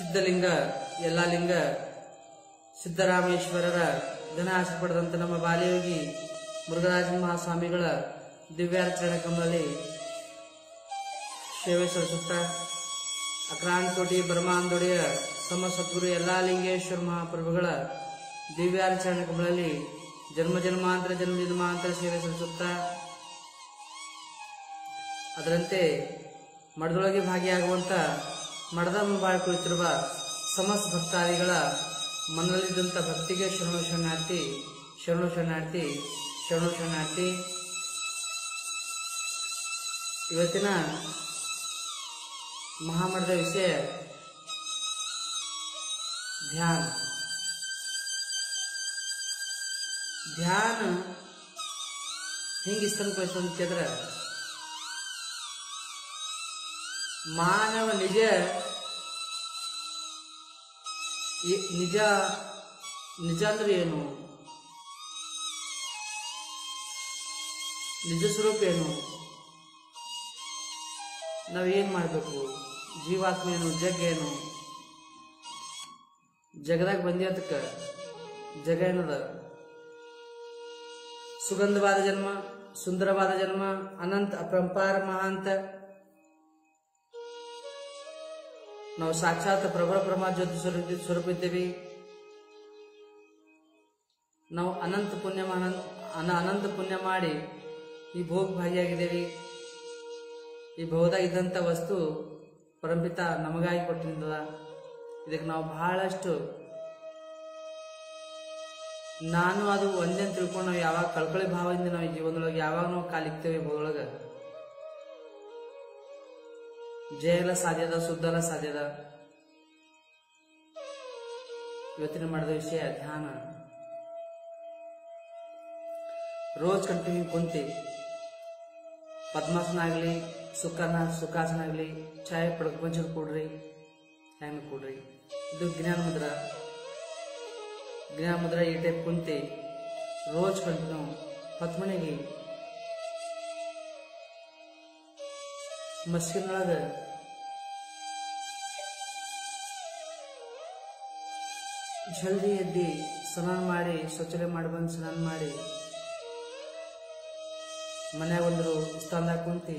ಸಿದ್ಧಲಿಂಗ ಎಲ್ಲ ಲಿಂಗ ಸಿದ್ದರಾಮೇಶ್ವರರ ಘನ ಆಸೆ ಪಡೆದಂತ ನಮ್ಮ ಬಾಲಯೋಗಿ ಮುರುಘರಾಜ ಮಹಾಸ್ವಾಮಿಗಳ ದಿವ್ಯಾರ್ಚರಣೆ ಕಮಲಲ್ಲಿ ಸೇವೆ ಸಲ್ಲಿಸುತ್ತಾ ಅಕ್ರಾಂತೋಟಿ ಬ್ರಹ್ಮಾಂದೊಡೆಯ ತಮ್ಮ ಸದ್ಗುರು ಎಲ್ಲಾ ಲಿಂಗೇಶ್ವರ ಮಹಾಪ್ರಭುಗಳ ದಿವ್ಯಾರ್ಚರಣೆ ಕಮಲಲ್ಲಿ ಜನ್ಮ ಜನ್ಮಾಂತರ ಜನ್ಮ ಜನ್ಮಾಂತರ ಸೇವೆ ಸಲ್ಲಿಸುತ್ತಾ ಅದರಂತೆ ಮಠದೊಳಗೆ ಭಾಗಿಯಾಗುವಂತ ಮಠದ ಮುಂಬಾಳ ಕುಳಿತಿರುವ ಸಮಸ್ತ ಭಕ್ತಾದಿಗಳ ಮನದಲ್ಲಿದ್ದಂಥ ಭಕ್ತಿಗೆ ಶರಣು ಶರಣಾರ್ಥಿ ಶರಣು ಶರಣಾರ್ಥಿ ಶರಣು ಶರಣಾರ್ಥಿ ಇವತ್ತಿನ ಮಹಾಮಠದ ವಿಷಯ ಧ್ಯಾನ ಧ್ಯಾನ ಹೆಂಗೆ ಇಸ್ತಂತ ಅಂತಂದ್ರೆ ಮಾನವ ನಿಜ ಈ- ನಿಜ ನಿಜ ಅಂದ್ರೆ ಏನು ನಿಜ ಸ್ವರೂಪ ಏನು ನಾವೇನ್ ಮಾಡಬೇಕು ಜೀವಾತ್ಮ ಏನು ಜಗ್ ಏನು ಜಗದಾಗ ಬಂದಿ ಅದಕ್ಕೆ ಜಗ ಏನದ ಸುಗಂಧವಾದ ಜನ್ಮ ಸುಂದರವಾದ ಜನ್ಮ ಅನಂತ ಅಪರಂಪಾರ ಮಹಾಂತ ನಾವು ಸಾಕ್ಷಾತ್ ಪ್ರಬಲ ಪ್ರಮಾ ಜ್ಯೋತಿ ಸ್ವರೂಪ ಸ್ವರೂಪ ಇದ್ದೇವೆ ನಾವು ಅನಂತ ಪುಣ್ಯ ಅನಂತ ಅನ- ಅನಂತ ಪುಣ್ಯ ಮಾಡಿ ಈ ಭೋಗ ಭಾಗಿಯಾಗಿದ್ದೇವೆ ಈ ಭವದಾಗ ಇದ್ದಂಥ ವಸ್ತು ಪರಂಪಿತ ನಮಗಾಗಿ ಕೊಟ್ಟಿದ್ದದ ಇದಕ್ಕೆ ನಾವು ಬಹಳಷ್ಟು ನಾನು ಅದು ಒಂದೇ ಅಂತ ತಿಳ್ಕೊಂಡು ನಾವು ಯಾವಾಗ ಕಳ್ಕೊಳ್ಳಿ ಭಾವದಿಂದ ನಾವು ಈ ಜೀವನದೊಳಗೆ ಯಾವಾಗ ನಾವು ಕಾಲಿಕ್ತೇವೆ ಭೂದೊಳಗೆ ಜಯಲ ಸಾಧ್ಯದ ಸುದ್ದಲ ಸಾಧ್ಯದ ಇವತ್ತಿನ ಮಾಡಿದ ವಿಷಯ ಧ್ಯಾನ ರೋಜ್ ಕಂಟಿನ್ಯೂ ಕುಂತಿ ಪದ್ಮಾಸನ ಆಗಲಿ ಸುಖಾನ ಸುಖಾಸನ ಆಗಲಿ ಚಾಯ್ ಪಡ್ಕೊಂಚರ್ ಕೊಡ್ರಿ ಹೆಂಗ್ ಕೊಡ್ರಿ ಇದು ಜ್ಞಾನ ಮುದ್ರ ಜ್ಞಾನ ಮುದ್ರ ಈ ಟೈಪ್ ಕುಂತಿ ರೋಜ್ ಕಂಟಿನ್ಯೂ ಹತ್ತು ಮನೆಗೆ ಮಸ್ಕಿನೊಳಗ ಜಲ್ದಿ ಎದ್ದಿ ಸ್ನಾನ ಮಾಡಿ ಸ್ವಚ್ಛತೆ ಮಾಡಿ ಬಂದು ಸ್ನಾನ ಮಾಡಿ ಮನ್ಯಾಗ ಬಂದರು ಸ್ಥಾನದಾಗ ಕುಂತಿ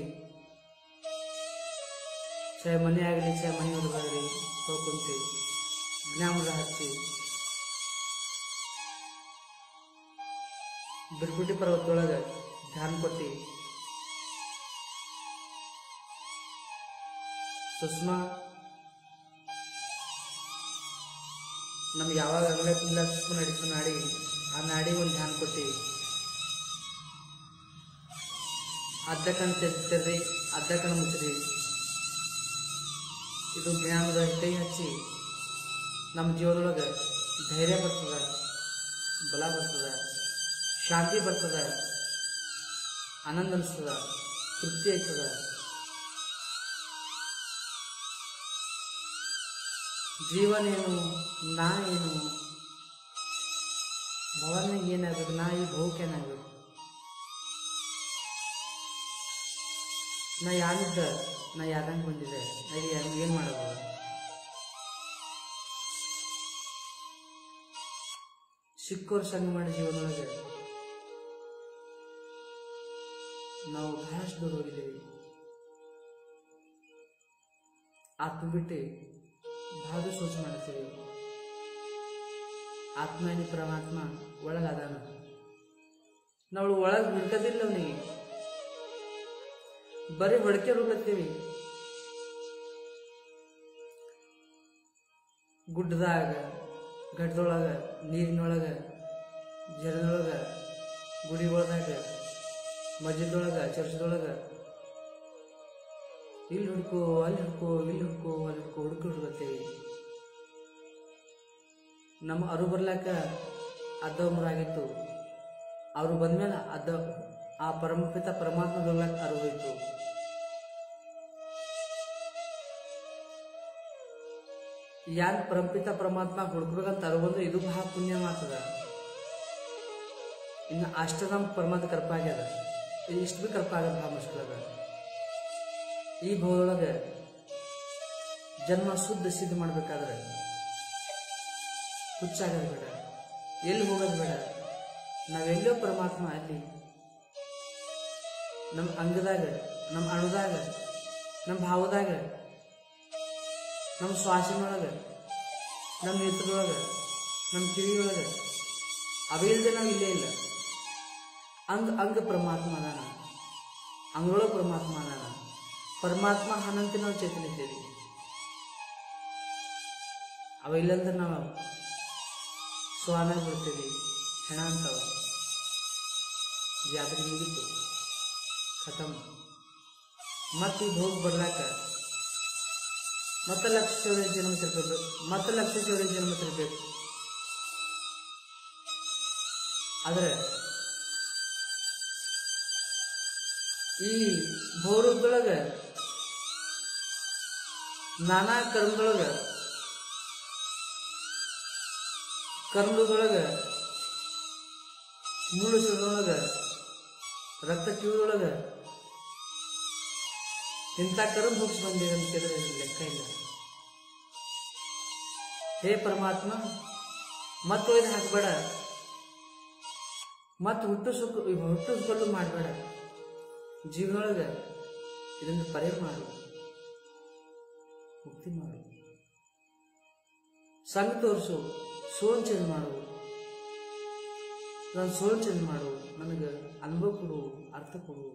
ಚಾಯ್ ಮನೆ ಆಗಲಿ ಚಾಯ್ ಮನೆ ಹುಡುಗಾಗಲಿ ಹೋಗಿ ಕುಂತಿ ಜ್ಞಾಮದ ಹಚ್ಚಿ ಬಿರ್ಗುಟಿ ಪರ್ವತದೊಳಗೆ ಧ್ಯಾನ ಕೊಟ್ಟಿ ಸುಷ್ಮಾ ನಮ್ಗೆ ಯಾವಾಗ ಅಂಗಡಿಯಿಂದ ಸುಷ್ಮಾ ನಡೀತು ನಾಡಿ ಆ ನಾಡಿ ಒಂದು ಧ್ಯಾನ ಕೊಟ್ಟಿ ಅದ್ದಕ್ಕನ್ನು ತೆಗ್ದಿರ್ರಿ ಅದ್ದಕ್ಕನ್ನು ಮುಚ್ಚ್ರಿ ಇದು ಜ್ಞಾನದ ಕೈ ಹಚ್ಚಿ ನಮ್ಮ ಜೀವನದೊಳಗೆ ಧೈರ್ಯ ಬರ್ತದ ಬಲ ಬರ್ತದ ಶಾಂತಿ ಬರ್ತದ ಆನಂದ ಅನಿಸ್ತದ ತೃಪ್ತಿ ಆಯ್ತದ ಜೀವನ ಏನು ನಾ ಏನು ಭವನ ಏನಾಗಬೇಕು ನಾ ಈ ಭೌಕ್ ಏನಾಗಬೇಕು ನಾ ಯಾರಿದ್ದ ನಾ ಯಾರಂಗೆ ಬಂದಿದ್ದೆ ನಾ ಈಗ ಏನು ಮಾಡೋದು ಸಿಕ್ಕೋರ್ ಸಂಗ ಮಾಡಿ ಜೀವನದೊಳಗೆ ನಾವು ಬಹಳಷ್ಟು ದೂರ ಹೋಗಿದ್ದೇವೆ ಆತ್ಮ ಬಿಟ್ಟು ಬಹಳ ಸೋಚ ಮಾಡ್ತೀವಿ ಆತ್ಮ ಏನಿ ಪರಮಾತ್ಮ ಒಳಗದಾನ ನಾವು ಒಳಗೆ ಬಿಡ್ಕದಿಲ್ಲ ಅವನಿಗೆ ಬರೀ ಹೊಡಕೆ ಹೋಗತ್ತೀವಿ ಗುಡ್ಡದಾಗ ಗಡ್ಡದೊಳಗ ನೀರಿನೊಳಗ ಜಲದೊಳಗ ಗುಡಿಗೊಳದಾಗ ಮಸ್ಜಿದೊಳಗ ಚರ್ಚದೊಳಗ ಇಲ್ಲಿ ಹುಡ್ಕೋ ಅಲ್ಲಿ ಹುಡ್ಕೋ ಇಲ್ಲಿ ಹುಡ್ಕೋ ಅಲ್ಲಿ ಹುಡ್ಕೋ ಹುಡುಕಿ ಹುಡುಕತ್ತೇವಿ ನಮ್ಮ ಅರು ಬರ್ಲಾಕ ಅರ್ಧ ಉಮ್ರಾಗಿತ್ತು ಅವರು ಬಂದ್ಮೇಲೆ ಅರ್ಧ ಆ ಪರಮಪಿತ ಪರಮಾತ್ಮ ಬರ್ಲಾಕ ಅರು ಹೋಯ್ತು ಯಾನ್ ಪರಮಪಿತ ಪರಮಾತ್ಮ ಹುಡುಕ್ಬೇಕಂತ ಅರುವಂದ್ರೆ ಇದು ಬಹಳ ಪುಣ್ಯ ಮಾತದ ಇನ್ನು ಅಷ್ಟ ನಮ್ಮ ಪರಮಾತ್ಮ ಕರ್ಪ ಆಗ್ಯದ ಇದು ಇಷ್ಟು ಭೀ ಕರ್ಪ ಆಗೋದು ಬಹಳ ಮುಷ್ಕಲ್ ಅದ ಈ ಭೂದೊಳಗೆ ಜನ್ಮ ಶುದ್ಧ ಸಿದ್ಧ ಮಾಡ್ಬೇಕಾದ್ರೆ ಹುಚ್ಚಾಗೋದು ಬೇಡ ಎಲ್ಲಿ ಹೋಗೋದು ಬೇಡ ನಾವೆಲ್ಲೋ ಪರಮಾತ್ಮ ಅಲ್ಲಿ ನಮ್ಮ ಅಂಗದಾಗ ನಮ್ಮ ಅಣುದಾಗ ನಮ್ಮ ಭಾವದಾಗ ನಮ್ಮ ಶ್ವಾಸನೊಳಗೆ ನಮ್ಮ ನೇತ್ರದೊಳಗೆ ನಮ್ಮ ಕಿವಿಯೊಳಗೆ ಅವಿಲ್ಲದೆ ನಾವು ಇಲ್ಲೇ ಇಲ್ಲ ಅಂಗ ಅಂಗ ಪರಮಾತ್ಮ ಅದಾನ ಅಂಗಳೊಳಗೆ ಪರಮಾತ್ಮ ಅದಾನ ಪರಮಾತ್ಮ ಹನಂತೆ ನಾವು ಚೇತನ ಇದ್ದೇವೆ ಅವ ಇಲ್ಲಂದ್ರೆ ನಾವು ಸ್ವಾನ ಬಿಡ್ತೇವೆ ಹೆಣ ಅಂತವ ಜಾತ್ರೆ ಮುಗೀತು ಖತಮ್ ಮತ್ತೆ ಈಗ ಹೋಗಿ ಬರ್ಲಾಕ ಮತ್ತೆ ಲಕ್ಷ ಚೌರಿ ಜನ್ಮ ತಿರ್ಬೇಕು ಮತ್ತೆ ಲಕ್ಷ ಚೌರಿ ಜನ್ಮ ತಿರ್ಬೇಕು ಆದ್ರೆ ಈ ಭೌರೂಪದೊಳಗ ನಾನಾ ಕರ್ಮದೊಳಗ ಕರ್ಮದೊಳಗ ಮುಳುಸದೊಳಗ ರಕ್ತ ಕಿವಿದೊಳಗ ಇಂಥ ಕರ್ಮ ಮುಗಿಸ್ ಬಂದಿದೆ ಅಂತ ಕೇಳಿದ್ರೆ ಲೆಕ್ಕ ಇಲ್ಲ ಹೇ ಪರಮಾತ್ಮ ಮತ್ತೆ ಒಯ್ದು ಹಾಕಬೇಡ ಮತ್ತೆ ಹುಟ್ಟು ಸುಖ ಹುಟ್ಟಿಸ್ಕೊಳ್ಳು ಮಾಡಬೇಡ ಜೀವನೊಳಗೆ ಇದನ್ನು ಪರಿಹಾರ ಮಾಡು ಮುಕ್ತಿ ಮಾಡು ಸಂಘ ತೋರಿಸು ಸೋನ್ ಚೇಂಜ್ ಮಾಡು ನಾನು ಸೋನ್ ಚೇಂಜ್ ಮಾಡು ನನಗೆ ಅನುಭವ ಕೊಡು ಅರ್ಥ ಕೊಡು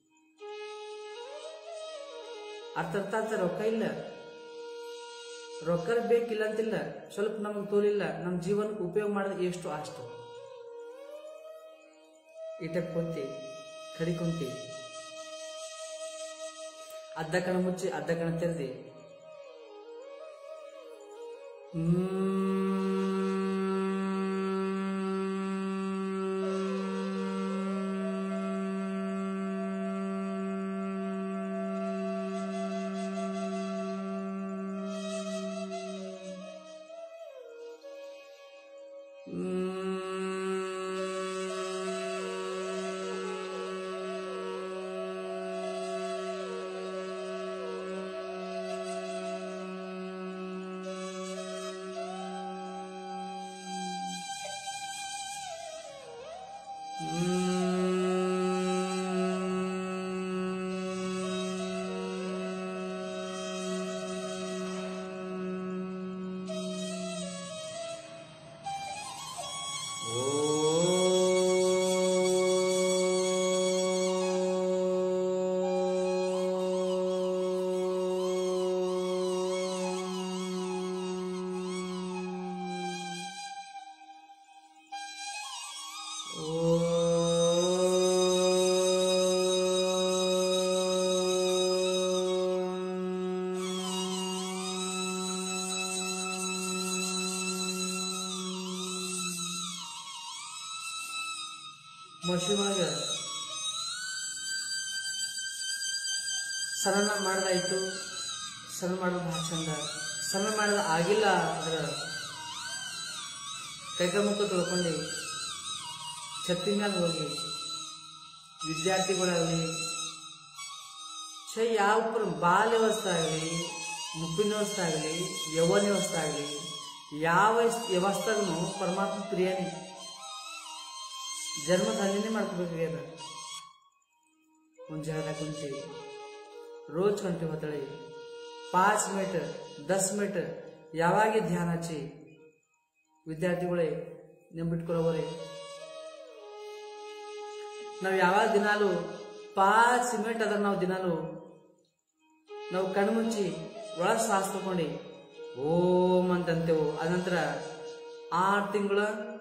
ಅರ್ಥ ಅರ್ಥ ಅರ್ಥ ರೊಕ್ಕ ಇಲ್ಲ ರೊಕ್ಕ ಬೇಕಿಲ್ಲ ಅಂತಿಲ್ಲ ಸ್ವಲ್ಪ ನಮಗೆ ತೋಲಿಲ್ಲ ನಮ್ಮ ಜೀವನಕ್ಕೆ ಉಪಯೋಗ ಮಾಡಿದ್ರೆ ಎಷ್ಟು ಅಷ್ಟು ಇಟಕ್ ಕುಂತಿ ಕಡಿ ಕುಂತಿ ಅರ್ಧ ಕಣ ಮುಚ್ಚಿ ಅರ್ಧ ಕಣ ತೆರೆದಿ ಮಸಿ ಒಳಗೆ ಸರಳ ಮಾಡ್ದಾಯ್ತು ಸರಳ ಮಾಡೋದು ಭಾಳ ಚಂದ ಸರಳ ಮಾಡೋದು ಆಗಿಲ್ಲ ಅಂದ್ರೆ ಕೈಕ ಮುಖ ತೊಳ್ಕೊಂಡು ಛತ್ತಿ ಮೇಲೆ ಹೋಗಿ ವಿದ್ಯಾರ್ಥಿಗಳಾಗಲಿ ಛೇ ಯಾವ ಪ್ರ ಬಾಲ್ಯ ವ್ಯವಸ್ಥೆ ಆಗಲಿ ಮುಪ್ಪಿನ ವ್ಯವಸ್ಥೆ ಆಗಲಿ ಯೌವನ ವ್ಯವಸ್ಥೆ ಆಗಲಿ ಯಾವ ವ್ಯವಸ್ಥೆಗೂ ಪರಮಾತ್ಮ ಪ್ರಿಯನೇ ಜನ್ಮ ಧನ್ಯನೇ ಮಾಡ್ಕೋಬೇಕಾಗ್ಯದ ಮುಂಜಾನೆ ಕುಂತಿ ರೋಜ್ ಕಂಟಿ ಹೊತ್ತಳಿ ಪಾಂಚ್ ಮಿನಿಟ್ ದಸ್ ಮಿನಿಟ್ ಯಾವಾಗ ಧ್ಯಾನ ಹಚ್ಚಿ ವಿದ್ಯಾರ್ಥಿಗಳೇ ನೀವು ಬಿಟ್ಕೊಳೋವರೆ ನಾವು ಯಾವಾಗ ದಿನಾಲು ಪಾಂಚ್ ಮಿನಿಟ್ ಅದ್ರ ನಾವು ದಿನಾಲು ನಾವು ಕಣ್ಣು ಮುಚ್ಚಿ ಒಳಗೆ ಶ್ವಾಸ ತಗೊಂಡು ಓಂ ಅಂತಂತೇವು ಅನಂತರ ಆರು ತಿಂಗಳ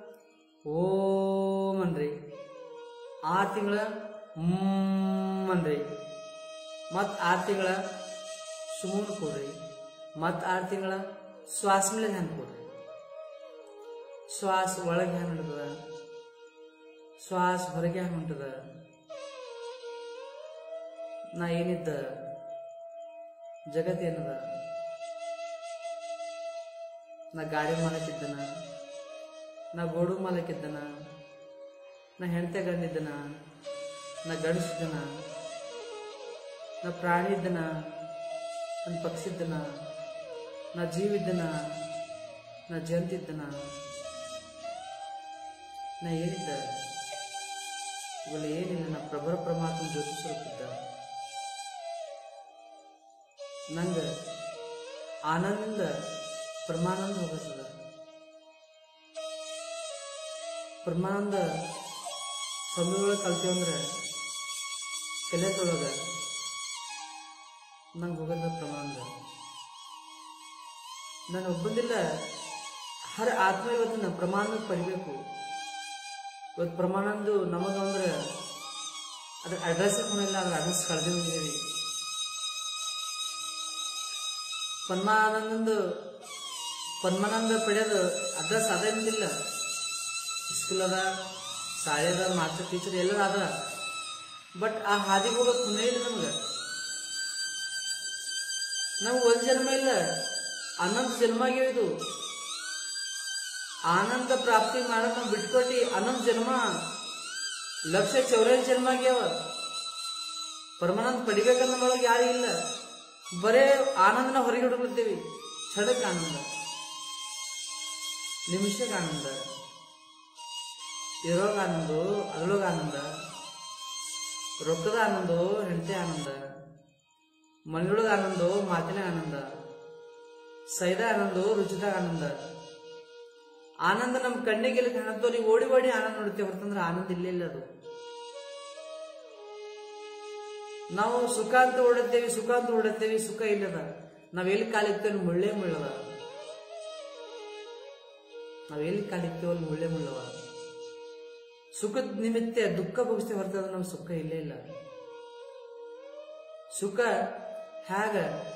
ಓಂ ಅನ್ರಿ ಆರು ತಿಂಗಳ ಹ್ಮ್ ಅನ್ರಿ ಮತ್ತು ಆರು ತಿಂಗಳ ಸುಮ್ಮನೆ ಕೊಡ್ರಿ ಮತ್ತು ಆರು ತಿಂಗಳ ಶ್ವಾಸ ಮೇಲೆ ಧ್ಯಾನ ಕೊಡ್ರಿ ಶ್ವಾಸ ಒಳಗೆ ಹ್ಯಾಂಗ ಹೊಂಟದ ಶ್ವಾಸ ಹೊರಗೆ ಹ್ಯಾಂಗ ಹೊಂಟದ ನಾ ಏನಿದ್ದ ಜಗತ್ ಏನದ ನಾ ಗಾಡಿ ಮಾಲಕ್ಕಿದ್ದನ ನಾ ಗೋಡು ಮಾಲಕ್ಕಿದ್ದನ ನಾ ಹೆಂಡತೆ ಗಂಡಿದ್ದನ ನಾ ಗಂಡಸಿದ್ದನ ನಾ ಪ್ರಾಣಿ ಇದ್ದನ ನನ್ನ ಪಕ್ಷಿ ಇದ್ದನ ನಾ ಜೀವಿದ್ದನ ನಾ ಜಂತಿದ್ದನ ನಾ ಏನಿದ್ದ ಇವೆಲ್ಲ ಏನಿಲ್ಲ ನಾ ಪ್ರಭರ ಪ್ರಮಾತ್ಮ ಜೊತೆ ಸ್ವರೂಪಿದ್ದ ನಂಗೆ ಆನಂದ ಪರಮಾನಂದ ಹೋಗತ್ತದ ಪರಮಾನಂದ ಸಂಘದೊಳಗೆ ಕಲ್ತೀವಂದ್ರೆ ಕೆಲೆದೊಳಗೆ ನಂಗೆ ಹೋಗೋದ ಪ್ರಮಾಣದ ನಾನು ಒಬ್ಬಂದಿಲ್ಲ ಹರ ಆತ್ಮ ಇವತ್ತು ನಾನು ಪ್ರಮಾಣ ಪಡಿಬೇಕು ಇವತ್ತು ಪ್ರಮಾಣಂದು ನಮಗಂದ್ರೆ ಅದ್ರ ಅಡ್ರೆಸ್ ಇಲ್ಲ ಅದ್ರ ಅಡ್ರೆಸ್ ಕಳೆದೇ ಹೋಗಿದ್ದೀವಿ ಪದ್ಮಾನಂದಂದು ಪದ್ಮಾನಂದ ಪಡೆಯೋದು ಅಡ್ರೆಸ್ ಅದೇನಿಲ್ಲ ಸ್ಕೂಲ್ ಅದ ಶಾಲೆ ಅದ ಮಾಸ್ಟರ್ ಟೀಚರ್ ಎಲ್ಲರ ಅದ ಬಟ್ ಆ ಹಾದಿಗೆ ಹೋಗೋದು ಪುಣ್ಯ ಇಲ್ಲ ನಮ್ಗೆ ನಮ್ಗೆ ಒಂದು ಜನ್ಮ ಇಲ್ಲ ಅನಂತ ಜನ್ಮ ಆಗ್ಯಾವ ಇದು ಆನಂದ ಪ್ರಾಪ್ತಿ ಮಾಡೋದ್ ನಾವು ಬಿಟ್ಕೊಟ್ಟು ಅನಂತ ಜನ್ಮ ಲಕ್ಷ ಚೌರಾಸಿ ಜನ್ಮ ಆಗ್ಯಾವ ಪರಮಾನಂದ ಪಡಿಬೇಕನ್ನೋ ಒಳಗೆ ಯಾರು ಇಲ್ಲ ಬರೇ ಆನಂದನ ಹೊರಗೆ ಹುಡುಕ್ಲತ್ತೀವಿ ಕ್ಷಣಕ್ಕೆ ಆನಂದ ನಿಮಿಷಕ್ಕೆ ಆನಂದ ಇರೋಗ ಆನಂದ ಅದ್ರೊಳಗ ಆನಂದ ರೊಕ್ಕದ ಆನಂದ ಹೆಂಡತಿ ಆನಂದ ಮನೆಯೊಳಗ ಆನಂದ ಮಾತಿನ ಆನಂದ ಸೈದ ಆನಂದ ರುಚಿದ ಆನಂದ ಆನಂದ ನಮ್ಮ ಕಣ್ಣಿಗೆ ಎಲ್ಲಿ ಕಾಣತ್ತೋ ನೀವು ಓಡಿ ಓಡಿ ಆನಂದ ನೋಡ್ತೇವೆ ಹೊರತಂದ್ರೆ ಆನಂದ ಇಲ್ಲೇ ಇಲ್ಲ ಅದು ನಾವು ಸುಖ ಅಂತ ಓಡುತ್ತೇವೆ ಸುಖ ಅಂತ ಓಡುತ್ತೇವೆ ಸುಖ ಇಲ್ಲದ ನಾವ್ ಎಲ್ಲಿ ಕಾಲಿಕ್ತೇವೆ ಅಲ್ಲಿ ಮುಳ್ಳೇ ಮುಳ್ಳವ ನಾವ್ ಎಲ್ಲಿ ಕಾಲಿಕ್ತೇವೆ ಅಲ್ಲಿ ಮುಳ್ಳೇ ಮುಳ್ಳವ ಸುಖದ ನಿಮಿತ್ತ ದುಃಖ ಭೋಗಿಸ್ತೇವೆ ಹೊರತಂದ್ರೆ ನಮ್ಗೆ ಸುಖ ಇಲ್ಲೇ ಇಲ್ಲ ಸುಖ ಹ್ಯಾಗ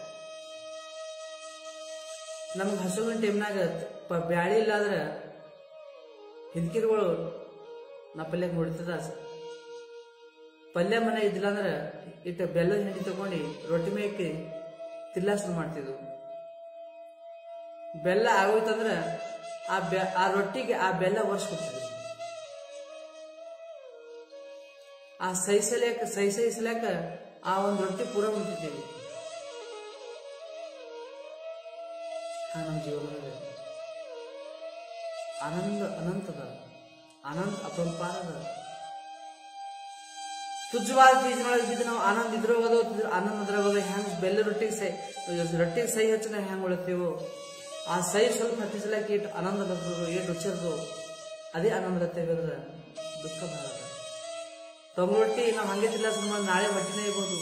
ನಮ್ಗೆ ಹಸುವಿನ ಟೈಮ್ನಾಗ ಪ ಬ್ಯಾಳಿ ಇಲ್ಲಾದ್ರೆ ಹಿಂದ್ಕಿರುಗಳು ನಾ ಪಲ್ಯ ನೋಡ್ತದ ಪಲ್ಯ ಮನೆ ಇದ್ದಿಲ್ಲ ಅಂದ್ರೆ ಇಟ್ಟು ಬೆಲ್ಲದ ಹಿಂಡಿ ತಗೊಂಡು ರೊಟ್ಟಿ ಮೇಯ್ಕಿ ತಿಲ್ಲಾಸನ ಮಾಡ್ತಿದ್ವು ಬೆಲ್ಲ ಆಗೋಯ್ತಂದ್ರೆ ಆ ಬೆ ಆ ರೊಟ್ಟಿಗೆ ಆ ಬೆಲ್ಲ ವರ್ಷ ಕೊಡ್ತಿದ್ವು ಆ ಸೈ ಸಲಿಯಾಕ ಸೈ ಸೈ ಸಲಿಯಾಕ ಆ ಒಂದು ರೊಟ್ಟಿ ಪೂರ ಉಣ್ತಿದ್ದೀವಿ ಹಾ ನಮ್ಮ ಜೀವನದಾಗ ಆನಂದ ಅನಂತದ ಆನಂದ ಅಪರಂಪಾರದ ತುಜ್ಜವಾದ ಚೀಸ್ನೊಳಗೆ ಇದ್ದಿದ್ದು ನಾವು ಆನಂದ ಇದ್ರೋಗೋದು ಆನಂದ ಅದ್ರಾಗೋದು ಹೆಂಗ್ ಬೆಲ್ಲ ರೊಟ್ಟಿಗೆ ಸೈ ರೊಟ್ಟಿಗೆ ಸೈ ಹಚ್ಚಿ ನಾವು ಹೆಂಗ್ ಉಳತ್ತೀವೋ ಆ ಸೈ ಸ್ವಲ್ಪ ಹತ್ತಿಸ್ಲಾಕ ಇಟ್ಟು ಆನಂದ ಬರ್ತದೋ ಏಟ್ ರುಚಿ ಇರ್ತದೋ ಅದೇ ಆನಂದ ಇರ್ತೇವೆ ದುಃಖ ಬರಲ್ಲ ತೊಗೊಂಡ್ ರೊಟ್ಟಿ ನಾವು ಹಂಗೆ ತಿಲ್ಲ ಸುಮ್ಮನೆ ನಾಳೆ ಹೊಟ್ಟಿನೇ ಇರ್ಬೋದು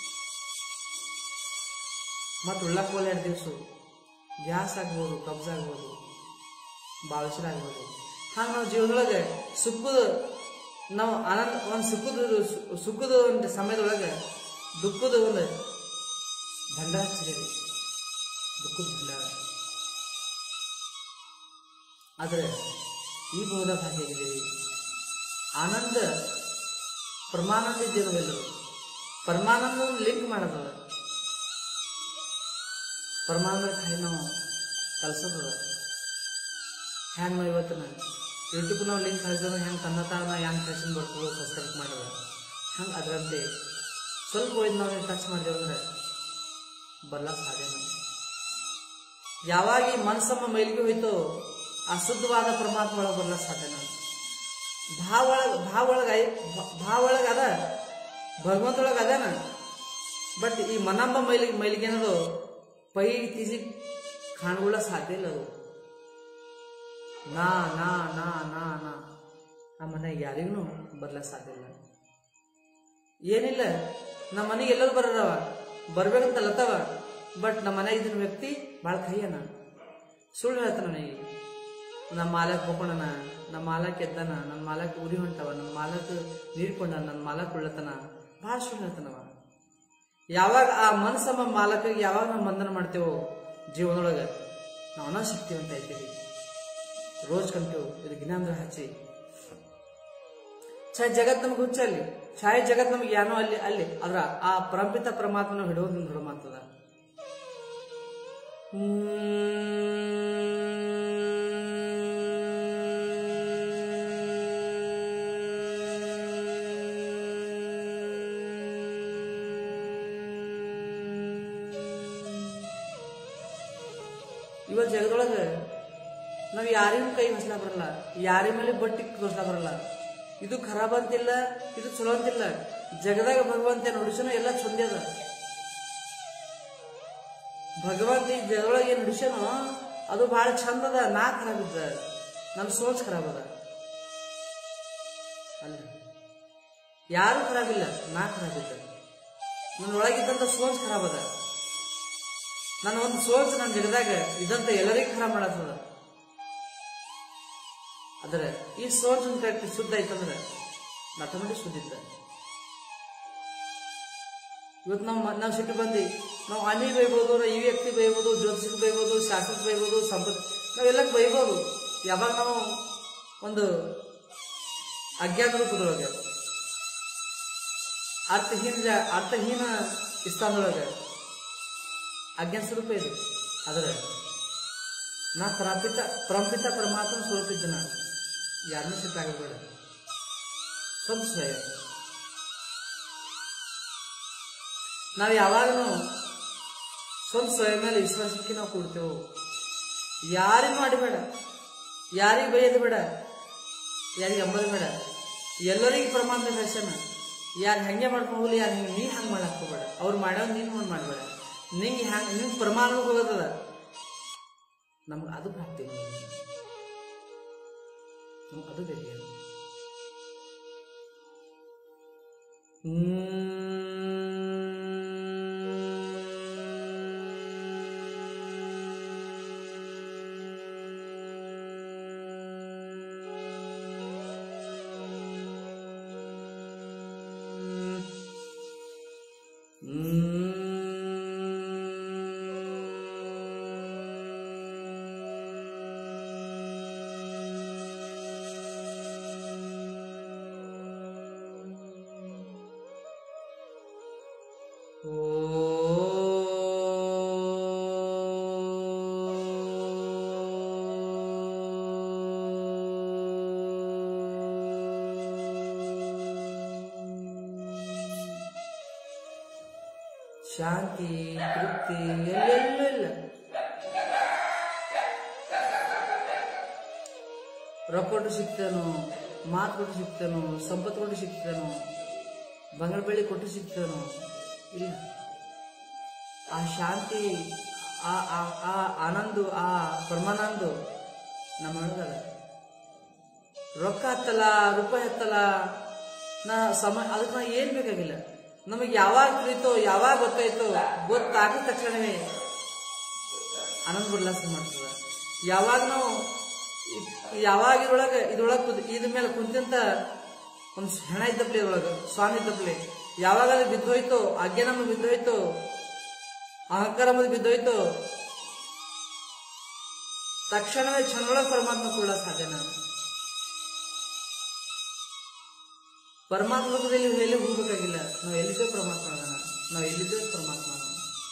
ಮತ್ತು ಉಳ್ಳಕ್ಕೆ ಹೋಲ ಎರಡು ದಿವಸ ಗ್ಯಾಸ್ ಆಗ್ಬೋದು ಕಬ್ಜ್ ಆಗ್ಬೋದು ಬಾವಿಸಿರ ಆಗ್ಬೋದು ಹಂಗೆ ನಾವು ಜೀವನದೊಳಗೆ ಸುಖದ ನಾವು ಆನಂದ ಒಂದು ಸುಖದ ಸುಖದ ಒಂದು ಸಮಯದೊಳಗೆ ದುಃಖದ ಒಂದು ಭಂಡಾರ ಹಚ್ಚಿದೇವಿ ದುಃಖದ ಭಂಡಾರ ಆದರೆ ಈ ಬೋಧ ಹೇಗಿದ್ದೀವಿ ಆನಂದ ಪರಮಾನಂದ ಇದ್ದಿರುವೆಲ್ಲರು ಪರಮಾನಂದ ಲಿಂಕ್ ಮಾಡೋದದ ಪರಮಾನಂದ ಕೈ ನಾವು ಕಲ್ಸೋದದ ಹ್ಯಾಂಗ ನಾವು ಇವತ್ತು ಯೂಟ್ಯೂಬ್ ನಾವು ಲಿಂಕ್ ಕಳಿಸಿದ್ರೆ ಹೆಂಗೆ ತನ್ನ ತಾನ ಹೆಂಗೆ ಫ್ಯಾಷನ್ ಬರ್ತದೋ ಸಬ್ಸ್ಕ್ರೈಬ್ ಮಾಡೋದ ಹಂಗೆ ಅದರಂತೆ ಸ್ವಲ್ಪ ಹೋಯ್ತು ನಾವು ಟಚ್ ಮಾಡಿದೆವು ಅಂದ್ರೆ ಬರಲ್ಲ ಸಾಧ್ಯ ನಾವು ಯಾವಾಗ ಈ ಮನಸ್ಸಮ್ಮ ಮೈಲಿಗೆ ಹೋಯ್ತೋ ಆ ಶುದ್ಧವಾದ ಪರಮಾತ್ಮ ಒಳಗೆ ಬರಲ್ಲ ಸಾಧ್ಯ ನಾವು ಭಾವ ಒಳಗೆ ಭಾವ ಒಳಗೆ ಐ ಭಾವ ಒಳಗೆ ಅದ ಭಗವಂತೊಳಗೆ ಅದಾನ ಬಟ್ ಈ ಮನಂಬ ಮೈಲಿಗೆ ಮೈಲಿಗೆ ಏನದು ಪೈ ತೀಸಿ ಕಾಣ್ಗೊಳ್ಳ ಸಾಧ್ಯ ಇಲ್ಲ ಅದು ನಾ ನಾ ನಾ ನಾ ನಾ ನಮ್ಮ ಮನೆಗೆ ಯಾರಿಗೂ ಬರ್ಲಕ್ಕೆ ಸಾಧ್ಯ ಇಲ್ಲ ಏನಿಲ್ಲ ನಮ್ಮ ಮನೆಗೆ ಎಲ್ಲರೂ ಬರೋರವ ಬರ್ಬೇಕಂತ ಲತ್ತವ ಬಟ್ ನಮ್ಮ ಮನೆ ಇದ್ದಿನ ವ್ಯಕ್ತಿ ಭಾಳ ಕೈಯನ ಸುಳ್ಳು ಹೇಳ್ತಾನ ನನಗೆ ನಮ್ಮ ಮಾಲಕ್ ಹೋಗೋಣ ನಮ್ಮ ಮಾಲಕ್ ಎದ್ದಾನ ನನ್ನ ಮಾಲಕ್ ಉರಿ ಹೊಂಟವ ನನ್ನ ಮಾಲಕ್ ನೀಡ್ಕೊಂಡ ನನ್ನ ಮಾಲಕ್ ಉಳ್ಳತನ ಭಾಳ ಸುಳ್ಳು ಹೇಳ್ತಾನವ ಯಾವಾಗ ಆ ಮನಸ್ಸಮ್ಮ ಮಾಲಕಿಗೆ ಯಾವಾಗ ನಾವು ಬಂಧನ ಮಾಡ್ತೇವೋ ಜೀವನದೊಳಗೆ ನಾವು ಅನಾಶಕ್ತಿವಂತ ಇರ್ತೀವಿ ರೋಜ್ ಕಂಟೇವು ಇದು ಜ್ಞಾನದ ಹಚ್ಚಿ ಛಾಯ್ ಜಗತ್ ನಮ್ಗೆ ಹುಚ್ಚಲ್ಲಿ ಛಾಯ್ ಜಗತ್ ನಮ್ಗೆ ಏನೋ ಅಲ್ಲಿ ಅಲ್ಲಿ ಅದ್ರ ಆ ಪರಂಪಿತ ಪರಮಾತ್ಮನ ಹಿಡಿಯೋದ್ರಿಂದ ಹಿಡಿದು ಮಾತದ ಭೋಗದೊಳಗೆ ನಾವು ಯಾರಿಗೂ ಕೈ ಹೊಸ್ಲಾ ಬರಲ್ಲ ಯಾರ ಮೇಲೆ ಬಟ್ಟಿ ಹೊಸ್ಲಾ ಬರಲ್ಲ ಇದು ಖರಾಬ್ ಅಂತಿಲ್ಲ ಇದು ಚಲೋ ಅಂತಿಲ್ಲ ಜಗದಾಗ ಭಗವಂತ ನುಡಿಸನ ಎಲ್ಲ ಚಂದ ಅದ ಭಗವಂತ ಈ ಜಗದೊಳಗೆ ಏನು ನುಡಿಸನೋ ಅದು ಬಹಳ ಚಂದ ಅದ ನಾ ಖರಾಬ್ ಇದ್ದ ನನ್ನ ಸೋಚ್ ಖರಾಬ್ ಅದ ಅಲ್ಲ ಯಾರು ಖರಾಬ್ ಇಲ್ಲ ನಾ ಖರಾಬ್ ಇದ್ದ ನನ್ನ ಒಳಗಿದ್ದಂತ ಸೋಚ್ ಖರಾಬ್ ಅದ ನನ್ನ ಒಂದು ಸೋಚ್ ನನ್ನ ಜಗದಾಗ ಇದಂತ ಎಲ್ಲರಿಗೂ ಖರಾಬ್ ಮಾಡತ್ತದ ಆದ್ರೆ ಈ ಸೋಚ್ ಕರೆಕ್ಟ್ ಶುದ್ಧ ಐತಂದ್ರೆ ಆಟೋಮೆಟಿಕ್ ಶುದ್ಧ ಇದ್ದ ಇವತ್ತು ನಾವು ನಾವು ಸಿಟ್ಟು ಬಂದು ನಾವು ಅನಿ ಬೈಬೋದು ನಾವು ಈ ವ್ಯಕ್ತಿ ಬೈಬೋದು ಜ್ಯೋತಿಷಕ್ಕೆ ಬೈಬೋದು ಶಾಸ್ತ್ರಕ್ಕೆ ಬೈಬೋದು ಸಂಪತ್ ನಾವೆಲ್ಲಕ್ಕೆ ಬೈಬೋದು ಯಾವಾಗ ನಾವು ಒಂದು ಅಜ್ಞಾನ ರೂಪದೊಳಗೆ ಅರ್ಥಹೀನ ಜಾ- ಅರ್ಥಹೀನ ಸ್ಥಾನದೊಳಗೆ ಅಜ್ಞಾನ ಸ್ವರೂಪ ಇದೆ ಆದರೆ ನಾ ಪ್ರಾಪಿತ ಪರಂಪಿತ ಪರಮಾತ್ಮ ಸ್ವರೂಪ ಇದ್ದನ ಯಾರನ್ನೂ ಸಿಟ್ಟಾಗಬೇಡ ಸ್ವಂತ ಸ್ವಯಂ ನಾವು ಯಾವಾಗಲೂ ಸ್ವಂತ ಸ್ವಯಂ ಮೇಲೆ ವಿಶ್ವಾಸಕ್ಕೆ ನಾವು ಕೊಡ್ತೇವೆ ಯಾರಿಗೂ ಮಾಡಬೇಡ ಯಾರಿಗೆ ಬೈಯೋದು ಬೇಡ ಯಾರಿಗೆ ಅಂಬದು ಬೇಡ ಎಲ್ಲರಿಗೂ ಪ್ರಮಾಣದ ದರ್ಶನ ಯಾರು ಹಂಗೆ ಮಾಡ್ಕೊಂಡು ಹೋಗ್ಲಿ ಯಾರು ಹಿಂಗೆ ನೀನು ಹಂಗೆ ಮಾಡಕ್ ಹೋಗ್ಬೇಡ ಅವ್ರು ಮಾಡೋ ನೀನು ಹಂಗೆ ಮಾಡಬೇಡ ನಿಂಗೆ ಹ್ಯಾಂಗ ನಿಂಗೆ ಪ್ರಮಾಣ ಹೋಗೋದದ ನಮ್ಗೆ ಅದು ಪ್ರಾಪ್ತಿ ನಮ್ಗೆ ಅದು ಬೇಕು ಶಾಂತಿ ತೃಪ್ತಿ ಎಲ್ಲೆಲ್ಲೂ ಇಲ್ಲ ರೊಕ್ಕ ಕೊಟ್ಟು ಸಿಗ್ತೇನೋ ಮಾತು ಕೊಟ್ಟು ಸಿಗ್ತೇನೋ ಸಂಪತ್ತು ಕೊಟ್ಟು ಸಿಗ್ತೇನೋ ಬಂಗಾರ ಬೆಳ್ಳಿ ಕೊಟ್ಟು ಸಿಗ್ತೇನೋ ಇಲ್ಲ ಆ ಶಾಂತಿ ಆ ಆ ಆ ಆನಂದ ಆ ಪರಮಾನಂದ ನಮ್ಮ ಒಳಗದ ರೊಕ್ಕ ಹತ್ತಲ್ಲ ರೂಪಾಯಿ ಹತ್ತಲ್ಲ ನಾ ಸಮ ಅದಕ್ಕೆ ನಾ ಏನ್ ಬೇಕಾಗಿಲ್ಲ ನಮಗೆ ಯಾವಾಗ ತಿಳಿತೋ ಯಾವಾಗ ಗೊತ್ತಾಯ್ತೋ ಗೊತ್ತಾಗಿದ ತಕ್ಷಣವೇ ಆನಂದ ಉಲ್ಲಾಸ ಮಾಡ್ತದ ಯಾವಾಗ ನಾವು ಇ- ಯಾವಾಗ ಇದ್ರೊಳಗೆ ಇದ್ರೊಳಗೆ ಕುದ್ ಇದ್ರ ಮೇಲೆ ಕುಂತಿಂತ ಒಂದು ಹೆಣ ಇದ್ದಪ್ಲೆ ಇದ್ರೊಳಗೆ ಸ್ವಾಮಿ ಇದ್ದಪ್ಲೆ ಯಾವಾಗ ಅದು ಬಿದ್ದೋಯ್ತೋ ಆಜ್ಞೆ ನಮಗೆ ಬಿದ್ದೋಯ್ತೋ ಅಹಂಕಾರ ನಮಗೆ ಬಿದ್ದೋಯ್ತೋ ತಕ್ಷಣವೇ ಕ್ಷಣದೊಳಗೆ ಪರಮಾತ್ಮ ಕೂಡ ಸಾಧ್ಯನ ಪರಮಾತ್ಮ ಲೋಕದಲ್ಲಿ ಎಲ್ಲಿ ಹೋಗ್ಬೇಕಾಗಿಲ್ಲ ನಾವು ಎಲ್ಲಿದ್ದೇವೆ ಪರಮಾತ್ಮ ಅದನ್ನ ನಾವು ಎಲ್ಲಿದ್ದೇವೆ ಪರಮಾತ್ಮ ಅದನ್ನ.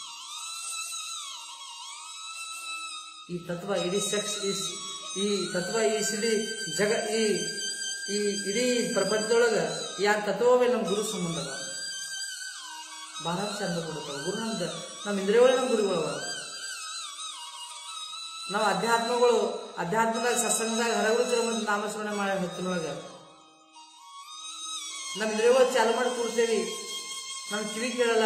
ಈ ತತ್ವ ಇಡೀ ಸೆಕ್ಸ್ ಈ ಸ್- ಈ ತತ್ವ ಈ ಸಿಡಿ ಜಗ ಈ ಈ ಇಡೀ ಪ್ರಪಂಚದೊಳಗ ಯಾ ತತ್ವವೇ ನಮ್ಮ ಗುರು ಸಂಬಂಧ ಅದ ಬಹಳ ಚಂದ ಕೊಡ್ತಾವ ಗುರು ನಮ್ದು ನಮ್ಮ ಇಂದ್ರಿಯಗಳೇ ನಮ್ಮ ಗುರುಗಳವ ನಾವು ಅಧ್ಯಾತ್ಮಗಳು ಅಧ್ಯಾತ್ಮದಾಗ ಸತ್ಸಂಗದಾಗ ಹರಗುರು ಚರಮ ನಾಮಸ್ಮರಣೆ ಮಾಡಿ ಹೊತ್ತಿನೊಳಗ ನಮ್ಮ ಇಂದ್ರಿಯಗಳು ಚಾಲು ಮಾಡಿ ಕೂಡ್ತೇವಿ ನಮ್ಮ ಕಿವಿ ಕೇಳಲ್ಲ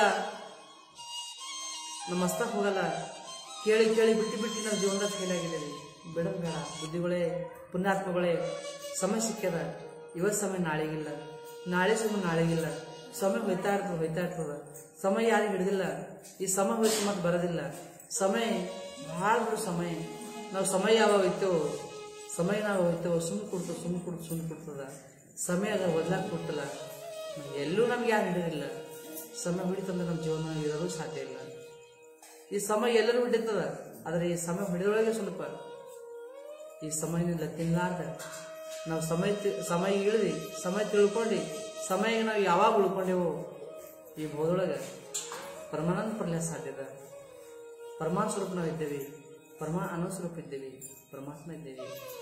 ನಮ್ಮ ಮಸ್ತಕ್ ಹೋಗಲ್ಲ ಕೇಳಿ ಕೇಳಿ ಬಿಟ್ಟು ಬಿಟ್ಟು ನಾವು ಜೀವನದಾಗ ಫೇಲ್ ಆಗಿದ್ದೇವೆ ಬೇಡ ಬೇಡ ಬುದ್ಧಿಗಳೇ ಪುಣ್ಯಾತ್ಮಗಳೇ ಸಮಯ ಸಿಕ್ಕ್ಯದ ಇವತ್ತು ಸಮಯ ನಾಳೆಗಿಲ್ಲ ನಾಳೆ ಸಮಯ ನಾಳೆಗಿಲ್ಲ ಸಮಯ ಹೋಯ್ತಾ ಇರ್ತದೆ ಹೋಯ್ತಾ ಇರ್ತದ ಸಮಯ ಯಾರಿಗೆ ಹಿಡಿದಿಲ್ಲ ಈ ಸಮಯ ಹೋಯ್ತು ಮತ್ತೆ ಬರೋದಿಲ್ಲ ಸಮಯ ಭಾಳ ಬಿಡು ಸಮಯ ನಾವು ಸಮಯ ಯಾವಾಗ ಹೋಯ್ತೇವೋ ಸಮಯ ನಾವು ಹೋಯ್ತೇವೋ ಸುಮ್ಮನೆ ಕೊಡ್ತೇವೆ ಸುಮ್ಮನೆ ಕೊಡ್ತು ಸುಮ್ಮನೆ ಕೊಡ್ತದ ಸಮಯ ಅದ ಒದ್ಲಾಕ್ ಕೊಡ್ತಲ್ಲ ಎಲ್ಲೂ ನಮ್ಗೆ ಯಾರು ಹಿಡಿದಿಲ್ಲ ಸಮಯ ಹಿಡಿತಂದ್ರೆ ನಮ್ಮ ಜೀವನ ಇರೋದು ಸಾಧ್ಯ ಇಲ್ಲ ಈ ಸಮಯ ಎಲ್ಲರೂ ಹಿಡಿತದ ಆದರೆ ಈ ಸಮಯ ಹಿಡಿದೊಳಗೆ ಸ್ವಲ್ಪ ಈ ಸಮಯದಿಂದ ತಿನ್ಲಾರ್ದ ನಾವು ಸಮಯ ತಿ- ಸಮಯ ಇಳಿದು ಸಮಯ ತಿಳ್ಕೊಂಡು ಸಮಯ ನಾವು ಯಾವಾಗ ಉಳ್ಕೊಂಡೇವೋ ಈ ಬೋಧೊಳಗೆ ಪರಮಾನಂದ ಪರ್ಲಿಯ ಸಾಧ್ಯದ ಪರಮಾನ್ ಸ್ವರೂಪ ನಾವು ಇದ್ದೇವೆ ಪರಮಾ ಅನಂತ ಸ್ವರೂಪ ಇದ್ದೇವೆ ಪರಮಾತ್ಮ ಇದ್ದೇವೆ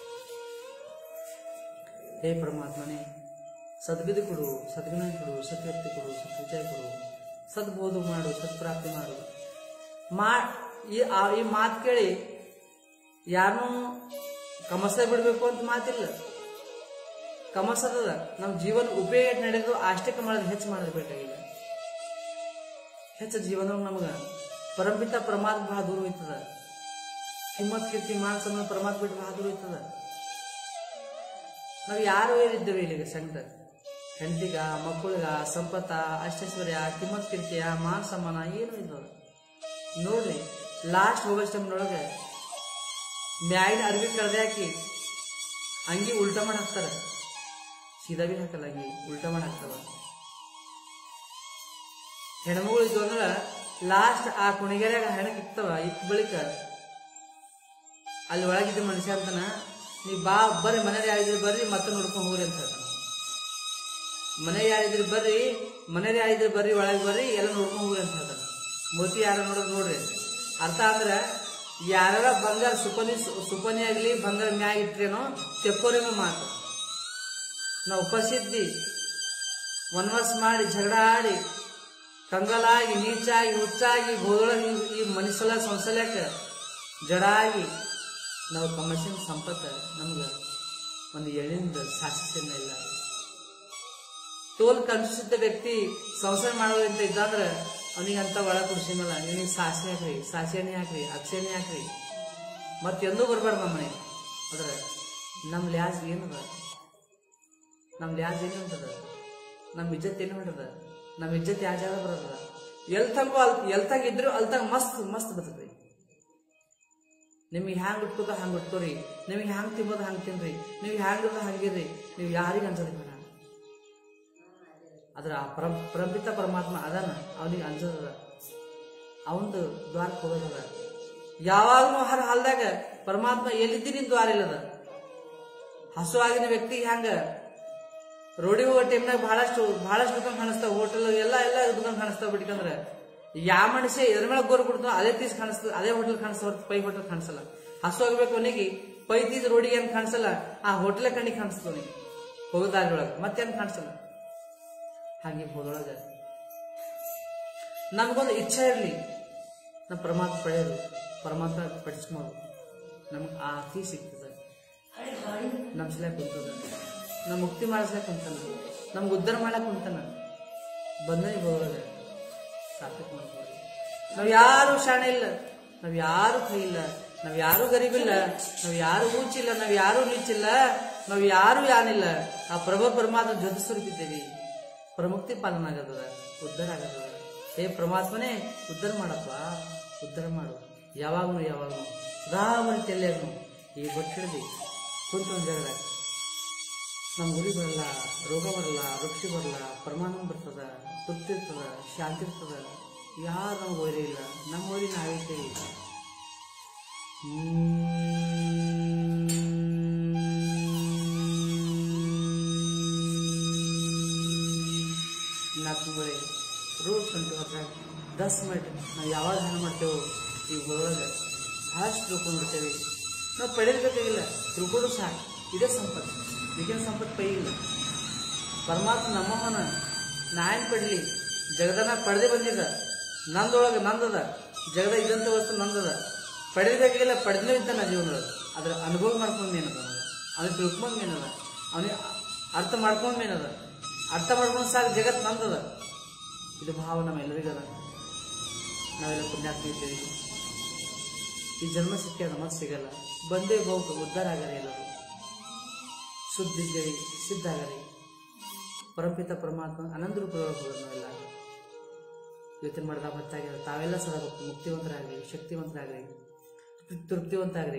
ಹೇ ಪರಮಾತ್ಮನೇ ಸದ್ಗತಿ ಕೊಡು ಸದ್ಗುಣ ಕೊಡು ಸತ್ಯವ್ಯಕ್ತಿ ಕೊಡು ಸತ್ವಿಜಯ ಕೊಡು ಸದ್ಬೋಧ ಮಾಡು ಸತ್ಪ್ರಾಪ್ತಿ ಮಾಡು ಮಾ ಈ ಆ- ಈ ಮಾತು ಕೇಳಿ ಯಾರನ್ನೂ ಕಮಸ ಬಿಡಬೇಕು ಅಂತ ಮಾತಿಲ್ಲ ಕಮಸದ ನಮ್ಮ ಜೀವನ ಉಪಯೋಗ ನಡೆದು ಅಷ್ಟಕ್ಕೆ ಮಾಡೋದು ಹೆಚ್ಚು ಮಾಡೋದು ಬೇಕಾಗಿಲ್ಲ ಹೆಚ್ಚು ಜೀವನ ನಮ್ಗೆ ಪರಂಪಿತ ಪ್ರಮಾದ ಬಹಳ ದೂರ ಹೋಯ್ತದ ಕಿಮ್ಮತ್ ಕೀರ್ತಿ ಮಾನ ಸನ್ಮಾನ ಪ್ರಮಾದ ಬಿಟ್ಟು ಬಹಳ ದೂರ ಹೋಯ್ತದ ನಾವು ಯಾರು ಏರಿದ್ದೇವೆ ಇಲ್ಲಿಗೆ ಸಂಕಟ ಹೆಂಡತಿಗ ಮಕ್ಕಳಿಗ ಸಂಪತ್ತ ಅಷ್ಟೈಶ್ವರ್ಯ ಕಿಮ್ಮತ್ ಕೀರ್ತಿಯ ಮಾನ ಸಮ್ಮಾನ ಏನು ಇದ್ದವ ನೋಡ್ರಿ ಲಾಸ್ಟ್ ಹೋಗೋ ಟೈಮ್ನೊಳಗೆ ಮ್ಯಾಗಿನ ಅರ್ಬಿ ಕಳ್ದೆ ಹಾಕಿ ಅಂಗಿ ಉಲ್ಟಾ ಮಾಡಿ ಹಾಕ್ತಾರ ಸೀದಾ ಬಿ ಹಾಕಲ್ಲ ಅಂಗಿ ಉಲ್ಟಾ ಮಾಡಿ ಹಾಕ್ತಾರ ಹೆಣ್ಮಗಳು ಇದ್ವು ಅಂದ್ರ ಲಾಸ್ಟ್ ಆ ಕುಣಿಗೆರೆಯಾಗ ಹೆಣಕ್ ಇರ್ತವ ಇತ್ತ ಬಳಿಕ ಅಲ್ಲಿ ಒಳಗಿದ್ದ ಮನುಷ್ಯ ಅಂತನ ನೀ ಬಾ ಬರ್ರಿ ಮನೇಲಿ ಯಾರಿದ್ರಿ ಬರ್ರಿ ಮತ್ತೆ ನೋಡ್ಕೊಂಡು ಹೋಗ್ರಿ ಅಂತ ಹೇಳ್ತಾನ ಮನೆ ಯಾರಿದ್ರಿ ಬರ್ರಿ ಮನೇಲಿ ಯಾರಿದ್ರಿ ಬರ್ರಿ ಒಳಗೆ ಬರ್ರಿ ಎಲ್ಲ ನೋಡ್ಕೊಂಡು ಹೋಗ್ರಿ ಅಂತ ಹೇಳ್ತಾನ ಮೂರ್ತಿ ಯಾರ ನೋಡೋದು ನೋಡ್ರಿ ಅರ್ಥ ಅಂದ್ರ ಯಾರ ಬಂಗಾರ ಸುಪನಿ ಸುಪನಿ ಆಗ್ಲಿ ಬಂಗಾರ ಮ್ಯಾಗ ಇಟ್ರೇನೋ ತೆಕ್ಕೋರೇನೋ ಮಾತು ನಾವು ಉಪಸಿದ್ದಿ ವನವಾಸ ಮಾಡಿ ಜಗಳ ಆಡಿ ಕಂಗಲಾಗಿ ನೀಚಾಗಿ ಹುಚ್ಚಾಗಿ ಗೋದೊಳಗೆ ಈ ಮನುಷ್ಯಲ ಸಂಸಲಕ್ಕೆ ಜಡಾಗಿ ನಾವು ಕಮರ್ಷಿಯಲ್ ಸಂಪತ್ತ ನಮ್ಗೆ ಒಂದು ಎಳಿಂದ ಶಾಸಿಸಿನ ಇಲ್ಲ ತೋಲ್ ಕನ್ಸಿದ್ದ ವ್ಯಕ್ತಿ ಸಂಸಾರ ಮಾಡೋದಂತ ಇದ್ದಂದ್ರೆ ಅವನಿಗೆ ಅಂತ ಒಳ ಕೃಷಿ ಮೇಲೆ ನಿನಗೆ ಸಾಸಿವೆ ಹಾಕ್ರಿ ಸಾಸಿವೆನೇ ಹಾಕ್ರಿ ಅಕ್ಷೆನೇ ಹಾಕ್ರಿ ಮತ್ತೆಂದೂ ಬರ್ಬಾರ್ದು ನಮ್ಮ ಮನೆ ಅದ್ರ ನಮ್ಮ ಲ್ಯಾಸ್ ಏನದ ನಮ್ಮ ಲ್ಯಾಸ್ ಏನು ಅಂತದ ನಮ್ಮ ಇಜ್ಜತ್ ಏನು ಹೊಂಟದ ನಮ್ಮ ಇಜ್ಜತ್ ಯಾವ ಜಾಗ ಬರೋದ ಎಲ್ ತಗೋ ಅಲ್ ಎಲ್ ತಗ ಇದ್ರು ಅಲ್ಲಿ ತಗ ಮಸ್ತ್ ಮಸ್ತ್ ಬರ್ತದ್ರಿ ನಿಮಗೆ ಹ್ಯಾಂಗ್ ಉಟ್ಕೋದ ಹಂಗೆ ಉಟ್ಕೋರಿ ನಿಮಗೆ ಹ್ಯಾಂಗ್ ತಿನ್ನೋದು ಹಂಗೆ ತಿನ್ರಿ ನೀವು ಹ್ಯಾಂಗ್ ಇರೋದು ಹಂಗಿರ್ರಿ ನೀವು ಯಾರಿಗೆ ಅನ್ಸೋದು ಬೇಡ ಅದ್ರ ಆ ಪರಂ ಪರಂಪಿತ ಪರಮಾತ್ಮ ಅದಾನ ಅವನಿಗೆ ಅನ್ಸೋದದ ಅವಂದು ದ್ವಾರಕ್ಕೆ ಹೋಗೋದದ ಯಾವಾಗಲೂ ಹರ ಹಾಲ್ದಾಗ ಪರಮಾತ್ಮ ಎಲ್ಲಿದ್ದೀರಿ ದ್ವಾರ ಇಲ್ಲದ ಹಸುವಾಗಿನ ವ್ಯಕ್ತಿಗೆ ಹ್ಯಾಂಗ ರೋಡಿಗೆ ಹೋಗೋ ಟೈಮ್ನಾಗ ಬಹಳಷ್ಟು ಬಹಳಷ್ಟು ದುಕಾನ್ ಕಾಣಿಸ್ತಾವ ಹೋಟೆಲ್ ಎಲ್ಲ ಎಲ್ಲ ದುಕಾನ್ ಕಾಣಿಸ್ತಾವ ಬಿಟ್ಕಂದ್ರೆ ಯಾವ ಮನುಷ್ಯ ಎದ್ರ ಮೇಲೆ ಗೋರ್ ಬಿಡ್ತಾವ ಅದೇ ತೀಸ್ ಕಾಣಿಸ್ತದ ಅದೇ ಹೋಟೆಲ್ ಕಾಣಿಸ್ತಾವ ಹೊರ್ತು ಪೈ ಹೋಟೆಲ್ ಕಾಣಿಸಲ್ಲ ಹಸು ಆಗ್ಬೇಕು ಅವನಿಗೆ ಪೈ ತೀಸ್ ರೋಡಿಗೆ ಏನ್ ಕಾಣಿಸಲ್ಲ ಆ ಹೋಟೆಲ್ ಕಣ್ಣಿಗೆ ಕಾಣಿಸ್ತದ ಅವನಿಗೆ ಹೋಗೋದಾಗ್ರೊಳಗೆ ಮತ್ತೇನ್ ಕಾಣಿಸಲ್ಲ ಹಾಗೆ ಹೋದೊಳಗೆ ನಮಗೊಂದು ಇಚ್ಛೆ ಇರಲಿ ನಮ್ಮ ಪರಮಾತ್ಮ ಪಡೆಯೋದು ಪರಮಾತ್ಮ ಪಡಿಸ್ಕೊಂಡು ನಮ್ಗೆ ಆ ಅತಿ ಸಿಗ್ತದೆ ನಮ್ಮ ಸಲಕ್ಕೆ ಕುಂತದ ನಮ್ಮ ಮುಕ್ತಿ ಮಾಡಿಸ್ಲಕ್ಕೆ ಕುಂತಾನ ನಮ್ಗೆ ಉದ್ಧಾರ ಮಾಡಕ್ಕೆ ಕುಂತಾನ ಬಂದನಿಗೆ ಹೋಗೋದ ಸಾರ್ಥಕ ಮಾಡ್ಕೊಳ್ಳಿ ನಾವು ಯಾರು ಶಾಣ ಇಲ್ಲ ನಾವು ಯಾರು ಕೈ ಇಲ್ಲ ನಾವು ಯಾರು ಗರೀಬಿಲ್ಲ ನಾವು ಯಾರು ಊಚಿಲ್ಲ ನಾವು ಯಾರು ನೀಚಿಲ್ಲ ನಾವು ಯಾರು ಯಾನಿಲ್ಲ ಆ ಪ್ರಭು ಪರಮಾತ್ಮ ಜೊತೆ ಸ್ವರೂಪಿದ್ದೇವೆ ಪ್ರಮುಕ್ತಿ ಪಾಲನ ಆಗದ ಉದ್ಧಾರ ಆಗದ ಹೇ ಪರಮಾತ್ಮನೇ ಉದ್ಧಾರ ಮಾಡಪ್ಪ ಉದ್ಧಾರ ಮಾಡು ಯಾವಾಗನು ಯಾವಾಗನು ಸದಾ ಮರಿತೆಲ್ಲನು ಈ ಗೊತ್ತಿಡದಿ ಕುಂತ ಒಂದು ಜಾಗದಾಗ ನಮ್ಮ ಗುರಿ ಬರಲ್ಲ ರೋಗ ಬರಲ್ಲ ವೃಕ್ಷ ಬರಲ್ಲ ಪರಮಾನಂದ ಬರ್ತದ ತೃಪ್ತಿ ಇರ್ತದ ಶಾಂತಿ ಇರ್ತದ ಯಾರು ನಮ್ಗೆ ವೈರಿ ಇಲ್ಲ ನಮ್ಮ ವೈರಿ ನಾವೈತೇವಿ ನಾಲ್ಕೂವರೆ ರೂಲ್ಸ್ ಉಂಟು ಅದ್ರಾಗ ದಸ್ ಮಿನಿಟ್ ನಾವು ಯಾವಾಗ ಧ್ಯಾನ ಮಾಡ್ತೇವೋ ಈ ಒಳಗೆ ಭಾಳಷ್ಟು ತಿಳ್ಕೊಂಡಿರ್ತೇವೆ ನಾವು ಪಡೆಯಬೇಕಾಗಿಲ್ಲ ತಿಳ್ಕೊಂಡು ಸಾಕು ಇದೇ ಸಂಪತ್ತು ಈಗಿನ ಸಂಪತ್ತು ಪೈ ಇಲ್ಲ ಪರಮಾತ್ಮ ನಮ್ಮಮ್ಮನ ನಾಯನ್ ಪಡಲಿ ಜಗದನ ಪಡೆದೇ ಬಂದಿದ್ದ ನಂದೊಳಗೆ ನಂದದ ಜಗದ ಇದ್ದಂಥ ವಸ್ತು ನಂದದ ಪಡೆಯಬೇಕಾಗಿಲ್ಲ ಪಡೆದೇ ಇದ್ದಾನ ಜೀವನದೊಳಗೆ ಅದರ ಅನುಭವ ಮಾಡ್ಕೊಂಡೇನದ ಅವನಿಗೆ ತಿಳ್ಕೊಂಡೇನದ ಅವನಿಗೆ ಅರ್ಥ ಮಾಡ್ಕೊಂಡೇನದ ಅರ್ಥ ಮಾಡ್ಕೊಂಡು ಸಾಕು ಜಗತ್ ನಂದದ ಇದು ಭಾವ ನಮ್ಮೆಲ್ಲರಿಗದ ನಾವೆಲ್ಲ ಪುಣ್ಯಾತ್ಮ ಇದ್ದೇವೆ ಈ ಜನ್ಮ ಸಿಕ್ಕ್ಯಾದ ಮತ್ತೆ ಸಿಗಲ್ಲ ಬಂದೇ ಹೋಗ ಉದ್ಧಾರ ಆಗರಿ ಎಲ್ಲರೂ ಶುದ್ಧಿದ್ದೇವೆ ಸಿದ್ಧ ಆಗರಿ ಪರಮಪಿತ ಪರಮಾತ್ಮ ಅನಂತ ರೂಪದೊಳಗೆ ಹೋಗೋದು ನಾವೆಲ್ಲ ಯೋಚನೆ ಮಾಡಿದಾಗ ಹೊತ್ತಾಗಿರೋ ತಾವೆಲ್ಲ ಸದಾ ಮುಕ್ತಿವಂತರಾಗ್ರಿ ಶಕ್ತಿವಂತರಾಗ್ರಿ ತೃಪ್ತಿವಂತಾಗ್ರಿ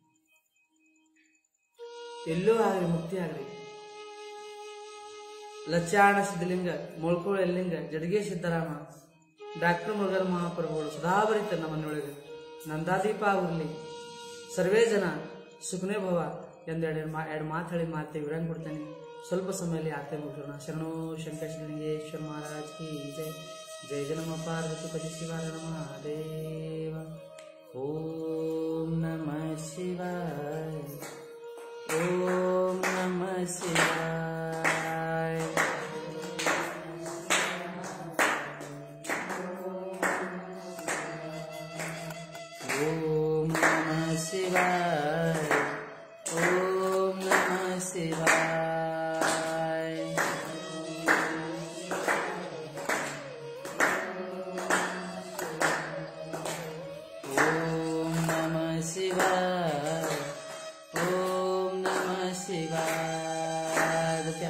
ಎಲ್ಲೋ ಆಗ್ರಿ ಮುಕ್ತಿ ಆಗ್ರಿ ಲಚ್ಚಾಣ ಸಿದ್ಧಲಿಂಗ ಮೊಳ್ಕೋಳ ಎಲ್ಲಿಂಗ ಜಡಗೆ ಸಿದ್ದರಾಮ ಡಾಕ್ಟರ್ ಮುರುಗರ ಮಹಾಪ್ರಭುಗಳು ಸದಾ ಬರೀತಾರೆ ನಮ್ಮ ಮನೆಯೊಳಗೆ ನಂದಾದೀಪ ಆಗಿರ್ಲಿ ಸರ್ವೇ ಜನ ಸುಖನೇ ಭವ ಎಂದೆರಡು ಮಾ ಎರಡು ಮಾತು ಹೇಳಿ ಮಾತೆ ವಿರಾಂಗ್ ಕೊಡ್ತೇನೆ ಸ್ವಲ್ಪ ಸಮಯದಲ್ಲಿ ಆತೆ ಮುಗಿಸೋಣ ಶರಣೋ ಶಂಕರ ಶಿವಲಿಂಗೇಶ್ವರ ಮಹಾರಾಜ್ ಕಿ ಜೈ ಜೈ ಜನಮ ಪಾರ್ವತಿ ಪತಿ ಶಿವಾರ ಮಹಾದೇವ ಓಂ ನಮಃ ಶಿವಾಯ ಓಂ ನಮಃ ಶಿವಾಯ ಓಂ ನಮಃ ಶಿವಾಯ ಓಂ ನಮಃ ಶಿವಾಯ ಓಂ ನಮಃ ಶಿವಾಯ ಓಂ ನಮಃ ಶಿವಾಯ ಗೊತ್ತಾ?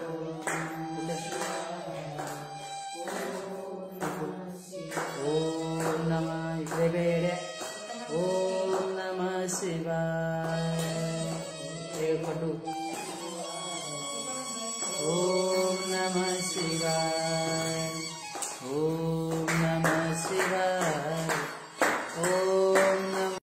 ಓಂ ನಮಃ ಇದ್ರೆ ಬೇರೆ ಓಂ ನಮಃ ಶಿವಾಯ ಹೇಳ್ಕೊಟ್ಟು ಓಂ ನಮಃ ಶಿವಾಯ